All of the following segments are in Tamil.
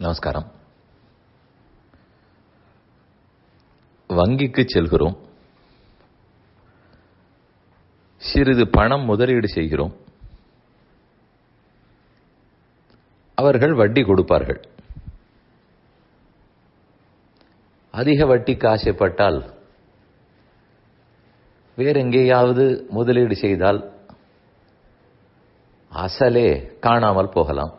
நமஸ்காரம் வங்கிக்கு செல்கிறோம் சிறிது பணம் முதலீடு செய்கிறோம் அவர்கள் வட்டி கொடுப்பார்கள் அதிக வட்டிக்கு ஆசைப்பட்டால் வேற எங்கேயாவது முதலீடு செய்தால் அசலே காணாமல் போகலாம்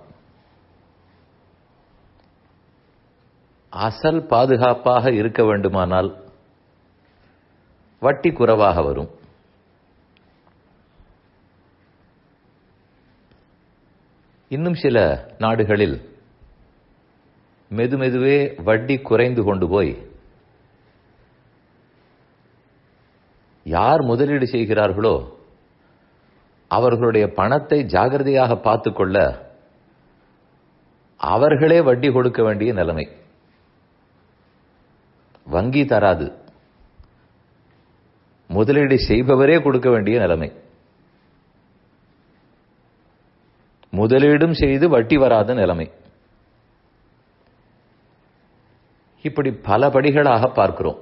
அசல் பாதுகாப்பாக இருக்க வேண்டுமானால் வட்டி குறைவாக வரும் இன்னும் சில நாடுகளில் மெதுமெதுவே வட்டி குறைந்து கொண்டு போய் யார் முதலீடு செய்கிறார்களோ அவர்களுடைய பணத்தை ஜாகிரதையாக பார்த்துக்கொள்ள அவர்களே வட்டி கொடுக்க வேண்டிய நிலைமை வங்கி தராது முதலீடு செய்பவரே கொடுக்க வேண்டிய நிலைமை முதலீடும் செய்து வட்டி வராத நிலைமை இப்படி பல படிகளாக பார்க்கிறோம்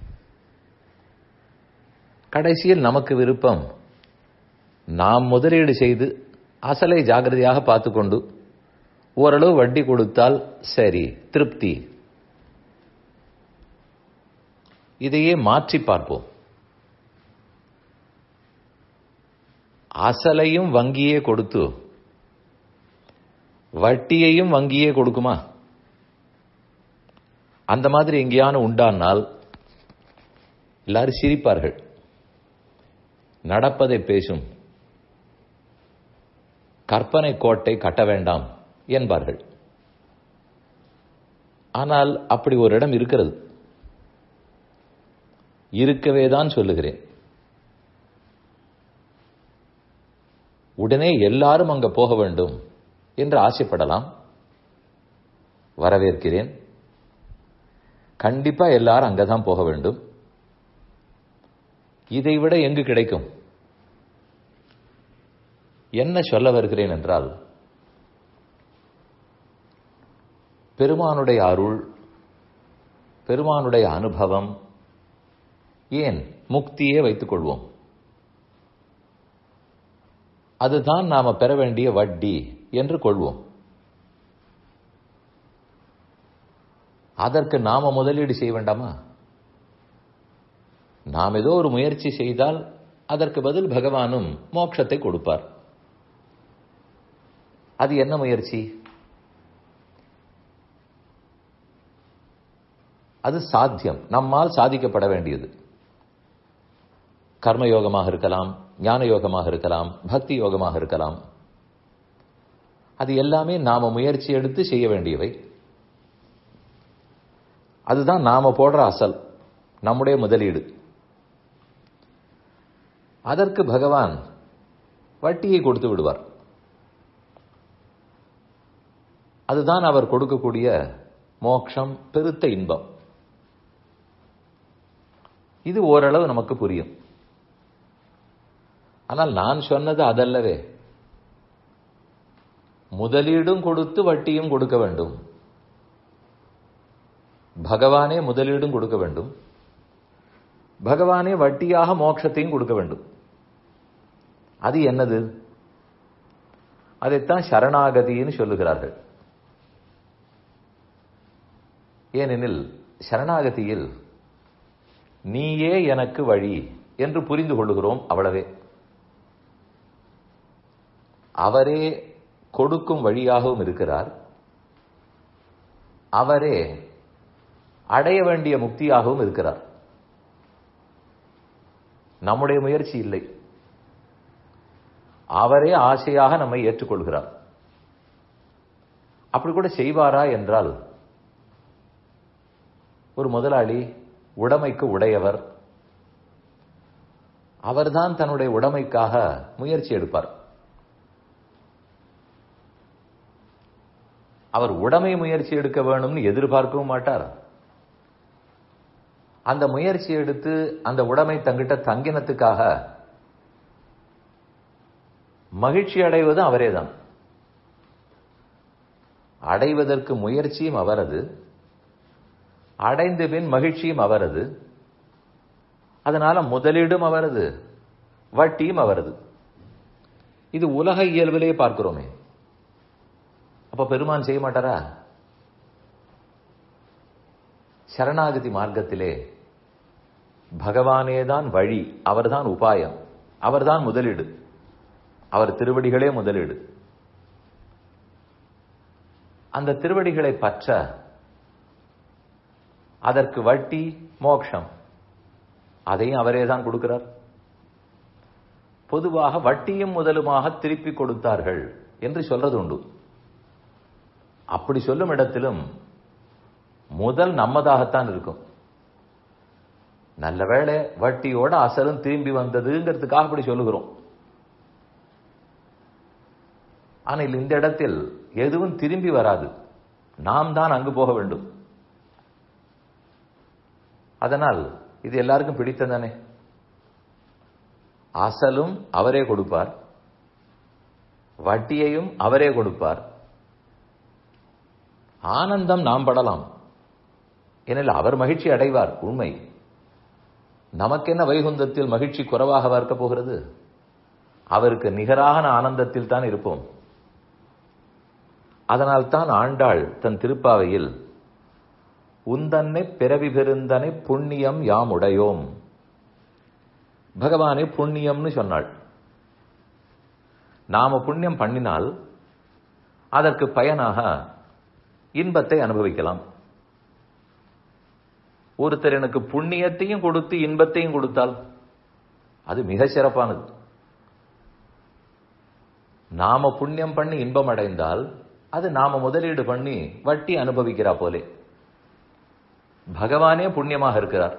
கடைசியில் நமக்கு விருப்பம் நாம் முதலீடு செய்து அசலை ஜாகிரதையாக பார்த்துக்கொண்டு ஓரளவு வட்டி கொடுத்தால் சரி திருப்தி இதையே மாற்றி பார்ப்போம் அசலையும் வங்கியே கொடுத்து வட்டியையும் வங்கியே கொடுக்குமா அந்த மாதிரி எங்கேயான உண்டானால் எல்லாரும் சிரிப்பார்கள் நடப்பதை பேசும் கற்பனை கோட்டை கட்ட வேண்டாம் என்பார்கள் ஆனால் அப்படி ஒரு இடம் இருக்கிறது இருக்கவே தான் சொல்லுகிறேன் உடனே எல்லாரும் அங்க போக வேண்டும் என்று ஆசைப்படலாம் வரவேற்கிறேன் கண்டிப்பா எல்லாரும் அங்கதான் போக வேண்டும் இதை விட எங்கு கிடைக்கும் என்ன சொல்ல வருகிறேன் என்றால் பெருமானுடைய அருள் பெருமானுடைய அனுபவம் ஏன் முக்தியே வைத்துக் கொள்வோம் அதுதான் நாம பெற வேண்டிய வட்டி என்று கொள்வோம் அதற்கு நாம முதலீடு செய்ய வேண்டாமா நாம் ஏதோ ஒரு முயற்சி செய்தால் அதற்கு பதில் பகவானும் மோட்சத்தை கொடுப்பார் அது என்ன முயற்சி அது சாத்தியம் நம்மால் சாதிக்கப்பட வேண்டியது கர்மயோகமாக இருக்கலாம் ஞான யோகமாக இருக்கலாம் பக்தி யோகமாக இருக்கலாம் அது எல்லாமே நாம முயற்சி எடுத்து செய்ய வேண்டியவை அதுதான் நாம போடுற அசல் நம்முடைய முதலீடு அதற்கு பகவான் வட்டியை கொடுத்து விடுவார் அதுதான் அவர் கொடுக்கக்கூடிய மோட்சம் பெருத்த இன்பம் இது ஓரளவு நமக்கு புரியும் ஆனால் நான் சொன்னது அதல்லவே முதலீடும் கொடுத்து வட்டியும் கொடுக்க வேண்டும் பகவானே முதலீடும் கொடுக்க வேண்டும் பகவானே வட்டியாக மோட்சத்தையும் கொடுக்க வேண்டும் அது என்னது அதைத்தான் சரணாகதின்னு சொல்லுகிறார்கள் ஏனெனில் சரணாகதியில் நீயே எனக்கு வழி என்று புரிந்து கொள்ளுகிறோம் அவ்வளவே அவரே கொடுக்கும் வழியாகவும் இருக்கிறார் அவரே அடைய வேண்டிய முக்தியாகவும் இருக்கிறார் நம்முடைய முயற்சி இல்லை அவரே ஆசையாக நம்மை ஏற்றுக்கொள்கிறார் அப்படி கூட செய்வாரா என்றால் ஒரு முதலாளி உடைமைக்கு உடையவர் அவர்தான் தன்னுடைய உடைமைக்காக முயற்சி எடுப்பார் அவர் உடைமை முயற்சி எடுக்க வேணும்னு எதிர்பார்க்கவும் மாட்டார் அந்த முயற்சி எடுத்து அந்த உடைமை தங்கிட்ட தங்கினத்துக்காக மகிழ்ச்சி அடைவது அவரேதான் அடைவதற்கு முயற்சியும் அவரது அடைந்த பின் மகிழ்ச்சியும் அவரது அதனால முதலீடும் அவரது வட்டியும் அவரது இது உலக இயல்பிலே பார்க்கிறோமே அப்ப பெருமான் செய்ய மாட்டாரா சரணாகதி மார்க்கத்திலே பகவானே தான் வழி அவர்தான் உபாயம் அவர்தான் முதலீடு அவர் திருவடிகளே முதலீடு அந்த திருவடிகளை பற்ற அதற்கு வட்டி மோக்ஷம் அதையும் அவரே தான் கொடுக்கிறார் பொதுவாக வட்டியும் முதலுமாக திருப்பி கொடுத்தார்கள் என்று சொல்றது உண்டு அப்படி சொல்லும் இடத்திலும் முதல் நம்மதாகத்தான் இருக்கும் நல்ல வேளை வட்டியோட அசலும் திரும்பி வந்ததுங்கிறதுக்காக அப்படி சொல்லுகிறோம் ஆனால் இந்த இடத்தில் எதுவும் திரும்பி வராது நாம் தான் அங்கு போக வேண்டும் அதனால் இது எல்லாருக்கும் பிடித்ததானே அசலும் அவரே கொடுப்பார் வட்டியையும் அவரே கொடுப்பார் ஆனந்தம் நாம் படலாம் ஏனெனில் அவர் மகிழ்ச்சி அடைவார் உண்மை நமக்கென்ன வைகுந்தத்தில் மகிழ்ச்சி குறைவாக பார்க்க போகிறது அவருக்கு நிகரான ஆனந்தத்தில் தான் இருப்போம் அதனால் தான் ஆண்டாள் தன் திருப்பாவையில் உந்தன்னை பிறவி பெருந்தனை புண்ணியம் யாம் உடையோம் பகவானே புண்ணியம்னு சொன்னாள் நாம புண்ணியம் பண்ணினால் அதற்கு பயனாக இன்பத்தை அனுபவிக்கலாம் ஒருத்தர் எனக்கு புண்ணியத்தையும் கொடுத்து இன்பத்தையும் கொடுத்தால் அது மிக சிறப்பானது நாம புண்ணியம் பண்ணி இன்பம் அடைந்தால் அது நாம முதலீடு பண்ணி வட்டி அனுபவிக்கிறா போலே பகவானே புண்ணியமாக இருக்கிறார்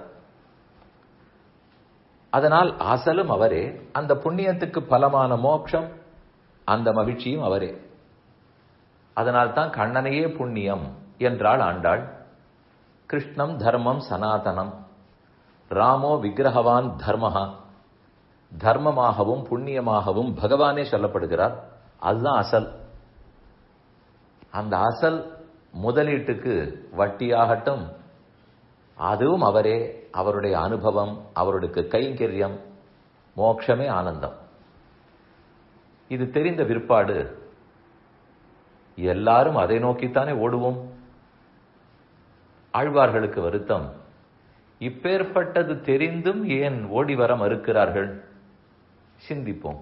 அதனால் அசலும் அவரே அந்த புண்ணியத்துக்கு பலமான மோட்சம் அந்த மகிழ்ச்சியும் அவரே அதனால் தான் கண்ணனையே புண்ணியம் என்றாள் ஆண்டாள் கிருஷ்ணம் தர்மம் சனாதனம் ராமோ விக்கிரகவான் தர்மஹா தர்மமாகவும் புண்ணியமாகவும் பகவானே சொல்லப்படுகிறார் அதுதான் அசல் அந்த அசல் முதலீட்டுக்கு வட்டியாகட்டும் அதுவும் அவரே அவருடைய அனுபவம் அவருடைய கைங்கரியம் மோட்சமே ஆனந்தம் இது தெரிந்த விற்பாடு எல்லாரும் அதை நோக்கித்தானே ஓடுவோம் ஆழ்வார்களுக்கு வருத்தம் இப்பேற்பட்டது தெரிந்தும் ஏன் ஓடி வர மறுக்கிறார்கள் சிந்திப்போம்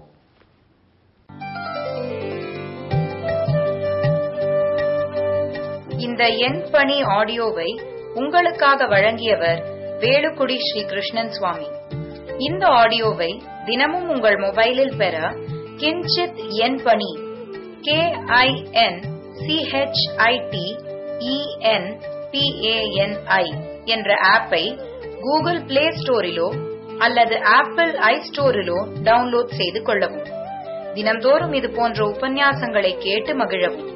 இந்த எண் பணி ஆடியோவை உங்களுக்காக வழங்கியவர் வேலுக்குடி ஸ்ரீ கிருஷ்ணன் சுவாமி இந்த ஆடியோவை தினமும் உங்கள் மொபைலில் பெற கிஞ்சித் எண் பணி கே ஐ என் சிஹெச்ஐடி இஎன் பிஏஎன்ஐ என்ற ஆப்பை கூகுள் பிளே ஸ்டோரிலோ அல்லது ஆப்பிள் ஐ ஸ்டோரிலோ டவுன்லோட் செய்து கொள்ளவும் தினம்தோறும் இது போன்ற உபன்யாசங்களை கேட்டு மகிழவும்